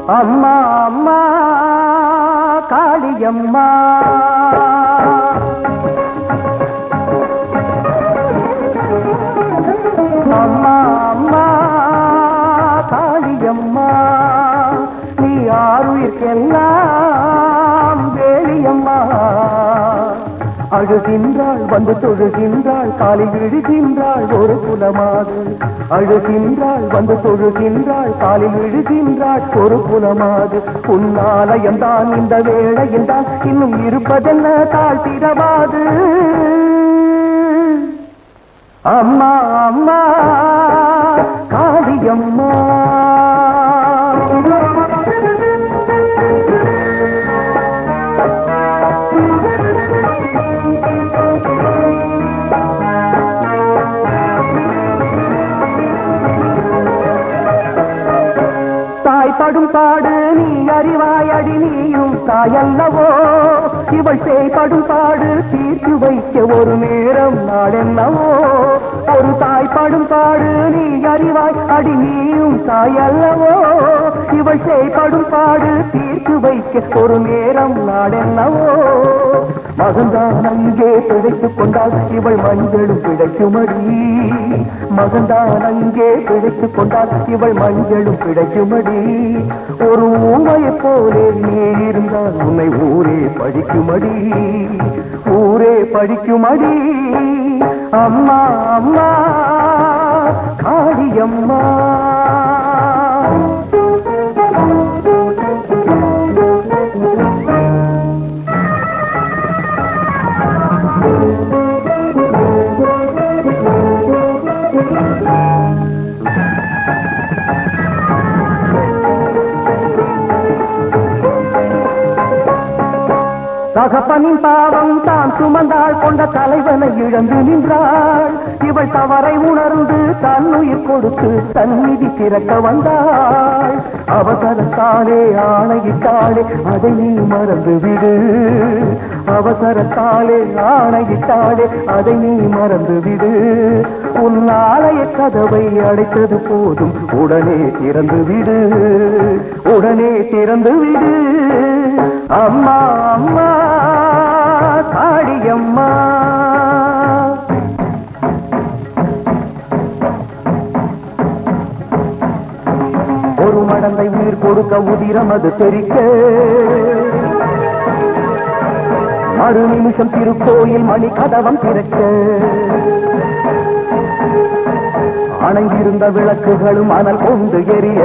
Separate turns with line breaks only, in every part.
அம்மா அம்மா காளியம்மா அம்மா அம்மா காளியம்மா நீ ஆறுயிர்க்கெல்லாம் வேலியம்மா அழுகின்றாள் வந்து தொழுகின்றாள் காலில் விழுகின்றாள் ஒரு குலமாது அழுகின்றாள் வந்து தொழுகின்றாள் காலில் விழுகின்றாள் ஒரு குலமாது உன்னாலயம் தான் இந்த வேளையில் தான் இன்னும் இருப்பதென்ன தாழ்த்திடவாது அம்மா அம்மா காளியம்மா தாய் படும் பாடு நீ அறிவாய் அடி நீயும் தாயல்லவோ இவள் செய்படும் பாடு தீர்த்து வைக்க ஒரு நேரம் நாடென்னவோ ஒரு தாய் படும் பாடு நீ அறிவாய் அடி நீயும் தாயல்லவோ இவள் செய்படும் பாடு தீர்த்து வைக்க ஒரு நேரம் நாடென்னவோ மகன்தான் அங்கே பிழைத்துக் கொண்டால் இவள் மஞ்சளும் பிழைக்குமடி மகன்தான் அங்கே பிழைத்துக் கொண்டால் இவள் மஞ்சளும் பிழைக்குமடி ஒரு ஊமையை போலே நீ இருந்தால் உன்னை ஊரே படிக்குமடி ஊரே படிக்குமடி அம்மா அம்மா காளியம்மா தகப்பனின் பாவம் தான் சுமந்தாள் கொண்ட தலைவனை இழந்து நின்றாள் இவள் தவறை உணர்ந்து தன் உயிர் கொடுத்து சந்நிதி திறக்க வந்தாள் அவசரத்தாலே ஆணையிட்டாளே அதை நீ மறந்து விடு அவசரத்தாலே ஆணையிட்டாளே அதை நீ மறந்து விடு உன் ஆலய கதவை அடைத்தது போதும் உடனே திறந்து விடு உடனே திறந்து விடு அம்மா அம்மா காளியம்மா ஒரு மடந்தை உயிர் கொடுக்க உதிரம் அது தெரிக்க மறு நிமிஷம் திருக்கோயில் மணி கதவம் திறக்க அணைந்திருந்த விளக்குகளும் அனல் கொண்டு எரிய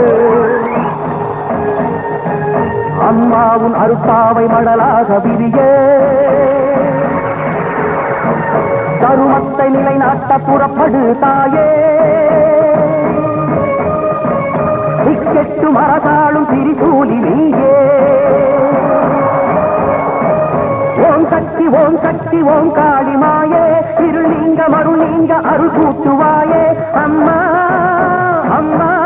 அம்மாவும் அருப்பாவை மடலாக விரிய தருமத்தை நிலைநாட்ட புறப்படு தாயே திக்கெட்டும் அரசாளும் திரிசூலி நீயே ஓம் சக்தி ஓம் சக்தி ஓம் காளி மாயே இருள் நீங்க மருள் நீங்க அருள் கூட்டுவாயே அம்மா அம்மா